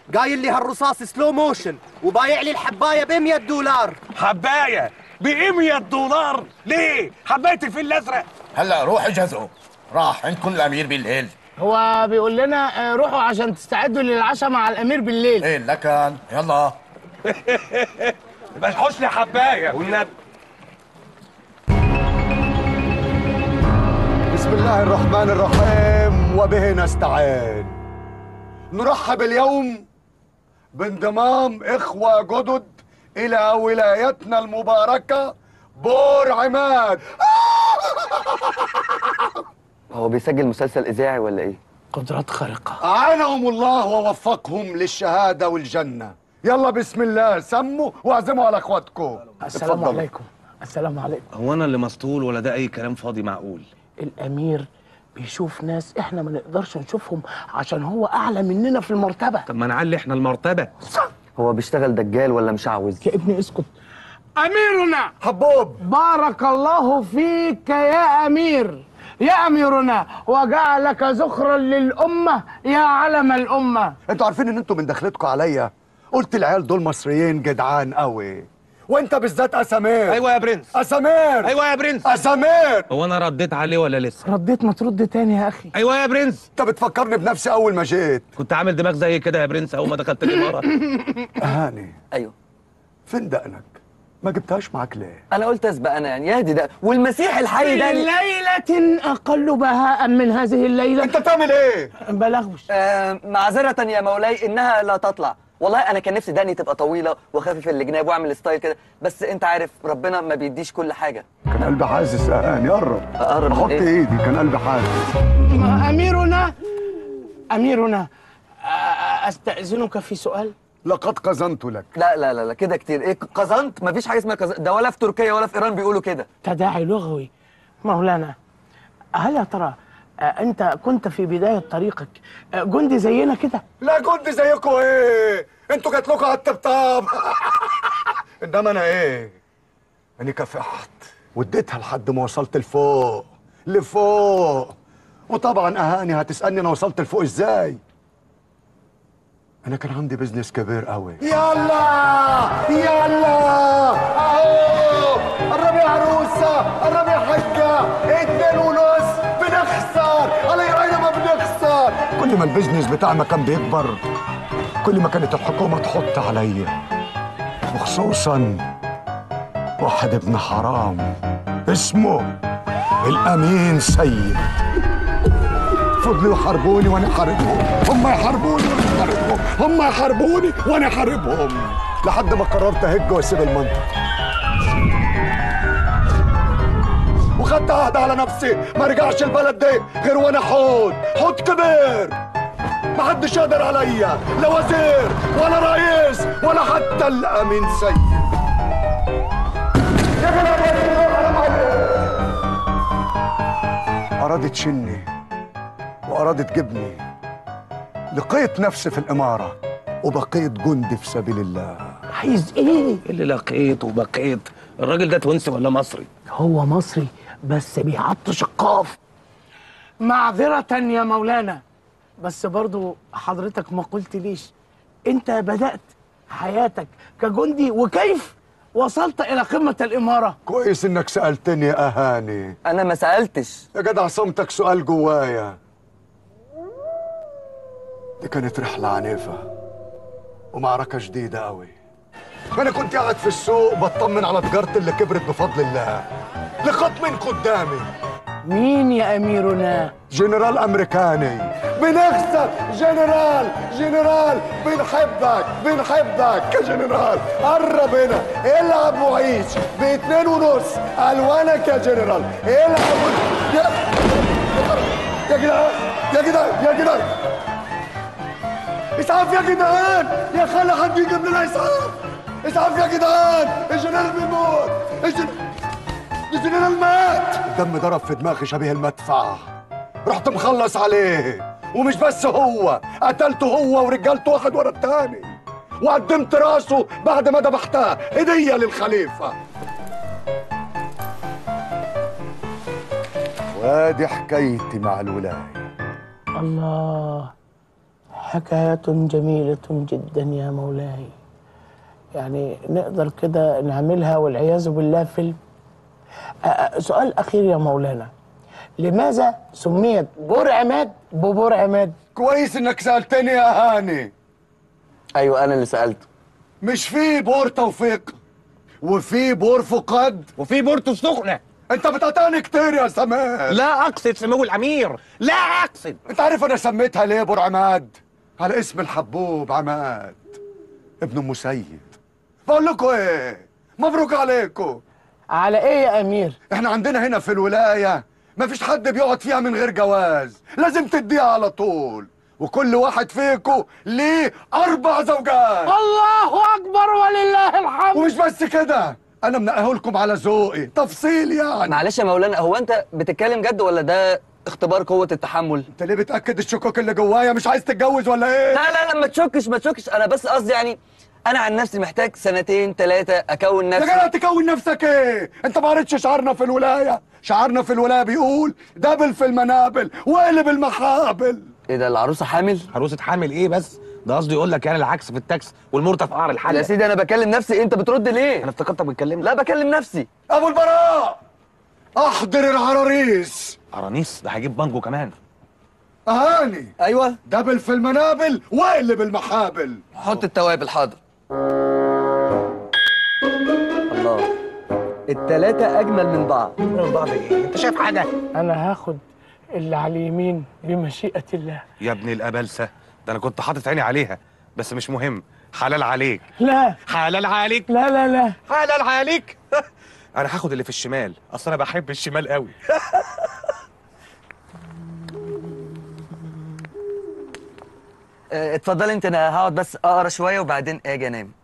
قايل لي هالرصاص سلو موشن وبايع لي الحبايه ب 100 دولار حبايه ب 100 دولار ليه حبايه الفيل الازرق هلا روح اجهزوا راح عندكم الامير بالليل هو بيقول لنا آه، روحوا عشان تستعدوا للعشاء مع الامير بالليل ايه لكن يلا يبقى حوش لي حبايه والنبي بسم الله الرحمن الرحيم وبه نستعين نرحب اليوم بانضمام إخوة جدد إلى ولايتنا المباركة بور عماد هو بيسجل مسلسل اذاعي ولا ايه قدرات خارقة أعانهم الله ووفقهم للشهادة والجنة يلا بسم الله سموا واعزموا على اخواتكم السلام اتفضلوا. عليكم السلام عليكم هو انا اللي مسطول ولا ده اي كلام فاضي معقول الامير بيشوف ناس احنا ما نقدرش نشوفهم عشان هو اعلى مننا في المرتبة طب ما نعلي احنا المرتبه هو بيشتغل دجال ولا مشعوذ يا ابني اسكت اميرنا حبوب بارك الله فيك يا امير يا اميرنا وجعلك زخرا للامه يا علم الامه انتوا عارفين ان انتوا من دخلتكم عليا قلت العيال دول مصريين جدعان قوي وانت بالذات اسامير ايوه يا برنس اسامير ايوه يا برنس اسامير هو انا رديت عليه ولا لسه رديت ما ترد تاني يا اخي ايوه يا برنس انت بتفكرني بنفسي اول ما جيت كنت عامل دماغ زي كده يا برنس اول ما دخلت الاماره هاني ايوه فين دقنك ما جبتهاش معاك ليه انا قلت اسبق انا يعني يهدي ده والمسيح الحي في ده ليلة أقل بهاء من هذه الليلة انت تعمل ايه بلغوش آه معذرة يا مولاي انها لا تطلع والله انا كان نفسي دقني تبقى طويله واخفف الجناب واعمل ستايل كده بس انت عارف ربنا ما بيديش كل حاجه كان قلبي حاسس يا هاني قرب أقرب من احط إيه؟ ايدي كان قلبي حاسس أميرنا أميرنا أ- أستأذنك في سؤال لقد قزنت لك لا لا لا لا كده كتير ايه قزنت مفيش حاجه اسمها قزنت ده ولا في تركيا ولا في ايران بيقولوا كده تداعي لغوي مولانا هل يا ترى أ- أنت كنت في بداية طريقك أ، جندي زينا كده لا كنت زيكم ايه انتوا جات لكم على الطبطاب انما انا ايه انا كافحت واديتها لحد ما وصلت لفوق لفوق وطبعا اهاني هتسالني انا وصلت لفوق ازاي انا كان عندي بزنس كبير قوي يلا يلا اهو قرب يا عروسه قرب يا حجه اتنين ونص بنخسر على راينا ما بنخسر كل ما البزنس بتاعنا كان بيكبر كل ما كانت الحكومه تحط عليا وخصوصا واحد ابن حرام اسمه الامين سيد فضلوا يحاربوني وانا احاربهم هم يحاربوني وانا احاربهم هم يحاربوني وانا احاربهم لحد ما قررت اهج واسيب المنطقه وخدت عهد على نفسي ما رجعش البلد دي غير وانا حوت حوت كبير ما حدش يقدر عليا لا وزير ولا رئيس ولا حتى الامين سيد يا جدع يا جدع، حرام عليك. أرادت تشني وأرادت جبني لقيت نفسي في الإمارة وبقيت جندي في سبيل الله عايز إيه؟ اللي لقيت وبقيت الراجل ده تونسي ولا مصري هو مصري بس بيعطش القاف معذرة يا مولانا بس برضو حضرتك ما قلت ليش انت بدأت حياتك كجندي وكيف وصلت إلى قمة الإمارة كويس إنك سألتني يا أهاني انا ما سالتش يا جدع صمتك سؤال جوايا دي كانت رحلة عنيفة ومعركة جديدة قوي أنا كنت قاعد في السوق بطمن على تجارتي اللي كبرت بفضل الله لخط من قدامي مين يا أميرنا؟ جنرال أمريكاني بنخسر جنرال جنرال بنحبك بنحبك يا جنرال قرب هنا العب وعيش باتنين ونص ألوانك يا جنرال العب و... يا يا جدعان يا جدعان يا جدعان اسعاف يا جدعان يا خلي حد يجيب لنا اسعاف اسعاف يا جدعان الجنرال بيموت الجن... الجنرال مات الدم ضرب في دماغي شبيه المدفع رحت مخلص عليه ومش بس هو قتلته هو ورجالته واحد ورا التاني وقدمت راسه بعد ما ذبحتها هدية للخليفة وادي حكايتي مع الولاية الله حكاية جميلة جدا يا مولاي يعني نقدر كده نعملها والعياذ بالله فيلم أ- أ- سؤال أخير يا مولانا لماذا سميت بور عماد ببور عماد كويس انك سالتني يا هاني ايوه انا اللي سالته مش في بور توفيق وفي بور فقد وفي بورتو سخنه انت بتقطعني كتير يا سماح لا اقصد سمو الامير لا اقصد انت عارف انا سميتها ليه بور عماد على اسم الحبوب عماد ابن ام سيد بقول لكم ايه مبروك عليكم على إيه يا أمير؟ احنا عندنا هنا في الولايه مفيش حد بيقعد فيها من غير جواز لازم تديها على طول وكل واحد فيكم ليه اربع زوجات الله أكبر ولله الحمد ومش بس كده انا منقهولكم على ذوقي تفصيل يعني معلش يا مولانا هو انت بتتكلم جد ولا ده اختبار قوه التحمل انت ليه بتاكد الشكوك اللي جوايا مش عايز تتجوز ولا ايه لا لا لا ما تشكش ما تشكش انا بس قصدي يعني انا عن نفسي محتاج سنتين ثلاثه اكون يا جدع نفسي تكون نفسك ايه انت ما قريتش شعارنا في الولايه شعارنا في الولايه بيقول دبل في المنابل وقلب المخابل ايه ده العروسه حامل عروسه حامل ايه بس ده قصدي يقول لك يعني العكس في التاكس والمرتة في قعر يا الحلقه سيدي انا بكلم نفسي انت بترد ليه انا افتكرتك بتكلمني لا بكلم نفسي ابو البراء احضر العراريس قرانيس ده هيجيب بانجو كمان اهاني ايوه دبل في المنابل وقلب المحابل حط التوابل حاضر الله التلاتة أجمل من بعض من بعض ايه انت شايف حاجه أنا هاخد اللي على اليمين بمشيئة الله يا ابن الابلسه ده انا كنت حاطط عيني عليها بس مش مهم حلال عليك لا حلال عليك لا لا لا حلال عليك انا هاخد اللي في الشمال اصل انا بحب الشمال قوي اه، اتفضل انت انا هقعد بس اقرا شوية وبعدين اجي انام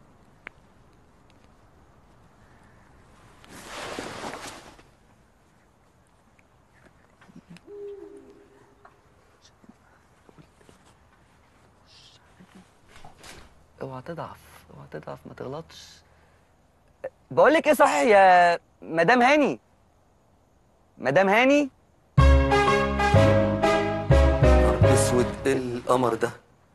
اوعى تضعف اوعى تضعف ما تغلطش بقول لك ايه صحيح يا مدام هاني مدام هاني نهار اسود ايه القمر ده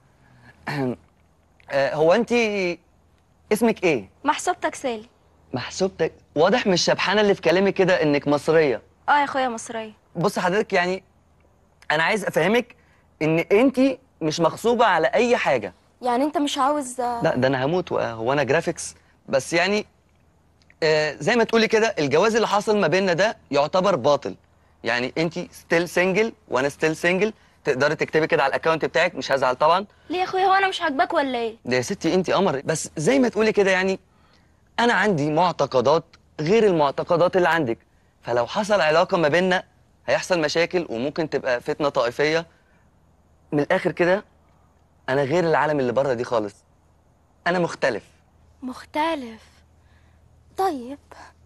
آه، هو انت اسمك ايه محسوبتك سالي محسوبتك واضح من الشبحانه اللي في كلامك كده انك مصريه اه يا اخويا مصريه بص حضرتك يعني انا عايز افهمك ان انت مش مغصوبه على اي حاجه يعني انت مش عاوز لا ده انا هموت و- هو انا جرافيكس بس يعني آه زي ما تقولي كده الجواز اللي حصل ما بيننا ده يعتبر باطل يعني انت ستيل سنجل وانا ستيل سنجل تقدري تكتبي كده على الاكونت بتاعك مش هزعل طبعا ليه يا اخويا هو انا مش عاجباك ولا ايه ده يا ستي انت قمر بس زي ما تقولي كده يعني انا عندي معتقدات غير المعتقدات اللي عندك فلو حصل علاقه ما بيننا هيحصل مشاكل وممكن تبقى فتنه طائفيه من الاخر كده انا غير العالم اللي بره دي خالص انا مختلف مختلف طيب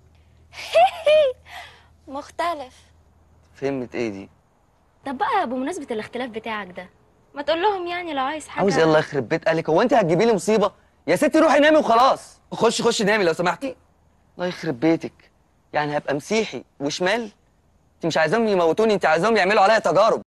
مختلف فهمت ايه دي طب بقى بمناسبة الاختلاف بتاعك ده ما تقول لهم يعني لو عايز حاجة عاوز يلا يخرب بيت قالك هو انت هتجيبي لي مصيبه يا ستي روحي نامي وخلاص خش خش نامي لو سمحتي الله يخرب بيتك يعني هبقى مسيحي وشمال انت مش عايزاهم يموتوني انت عايزاهم يعملوا عليا تجارب